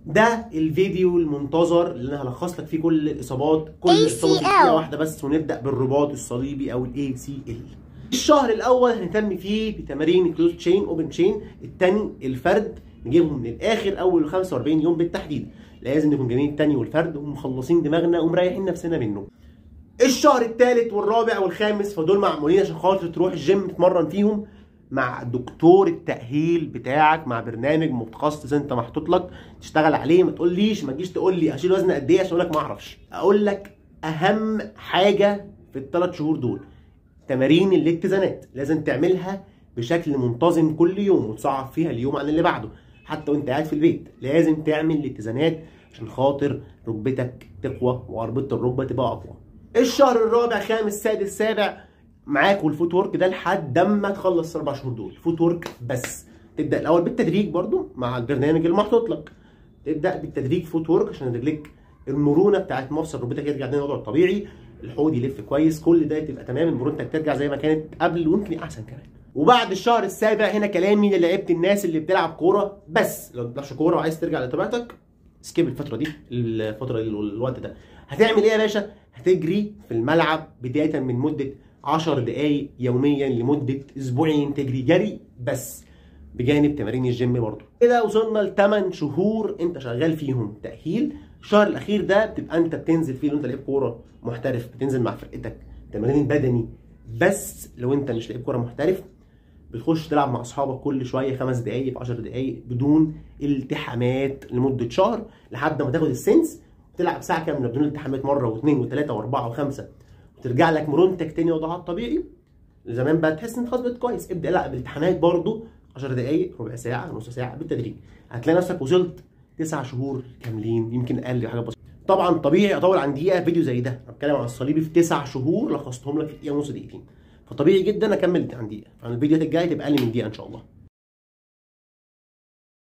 ده الفيديو المنتظر اللي انا هلخص لك فيه كل الاصابات كل الاصابه في ACL. دقيقه واحده بس ونبدا بالرباط الصليبي او الاي سي ال الشهر الاول هنهتم فيه بتمارين كلوز تشين اوبن تشين الثاني الفرد نجيبهم من الاخر اول 45 يوم بالتحديد لازم نكون جايبين الثاني والفرد ومخلصين دماغنا ومريحين نفسنا منه الشهر الثالث والرابع والخامس فدول معمولين عشان خاطر تروح الجيم تتمرن فيهم مع دكتور التأهيل بتاعك مع برنامج متخصص انت محطوط لك تشتغل عليه ما تقوليش ما تجيش تقول لي اشيل وزن قد ايه عشان اقول لك ما اعرفش اقول لك اهم حاجه في الثلاث شهور دول تمارين الاتزانات لازم تعملها بشكل منتظم كل يوم وتصعب فيها اليوم عن اللي بعده حتى وانت قاعد في البيت لازم تعمل الاتزانات عشان خاطر ركبتك تقوى وعربة الركبة تبقى اقوى الشهر الرابع خامس سادس سابع معاك والفوت ورك ده لحد اما تخلص الاربع شهور دول فوت ورك بس تبدا الاول بالتدريج برضو مع البرنامج اللي محطوط لك تبدا بالتدريج فوت ورك عشان رجليك المرونه بتاعت مفصل ركبتك يرجع تاني للوضع الطبيعي الحوض يلف كويس كل ده تبقى تمام مرونتك ترجع زي ما كانت قبل ويمكن احسن كمان وبعد الشهر السابع هنا كلامي للعيبه الناس اللي بتلعب كوره بس لو ما بتلعبش كوره وعايز ترجع لطبيعتك سكيب الفتره دي الفتره دي الوقت ده هتعمل ايه يا باشا هتجري في الملعب بدايه من مده 10 دقائق يوميا لمده اسبوعين تجري جري بس بجانب تمارين الجيم برضه كده وصلنا ل 8 شهور انت شغال فيهم تاهيل الشهر الاخير ده بتبقى انت بتنزل فيه لو انت لعيب كوره محترف بتنزل مع فرقتك تمارين بدني بس لو انت مش لعيب كوره محترف بتخش تلعب مع اصحابك كل شويه خمس دقائق في 10 دقائق بدون التحامات لمده شهر لحد ما تاخد السنس وتلعب ساعه كامله بدون التحامات مره واثنين وثلاثه واربعه وخمسه وترجع لك مرونتك تاني وضعها الطبيعي زمان بقى تحس ان خلاص بقيت كويس ابدا لا بالامتحانات برضو 10 دقائق ربع ساعه نص ساعه بالتدريج هتلاقي نفسك وصلت تسع شهور كاملين يمكن اقل حاجه بسيطه طبعا طبيعي اطول عن دقيقه فيديو زي ده أنا بتكلم عن الصليبي في تسع شهور لخصتهم لك في دقيقه ونص دقيقتين فطبيعي جدا اكمل عن دقيقه فالفيديوهات الجايه تبقى اقل من دقيقه ان شاء الله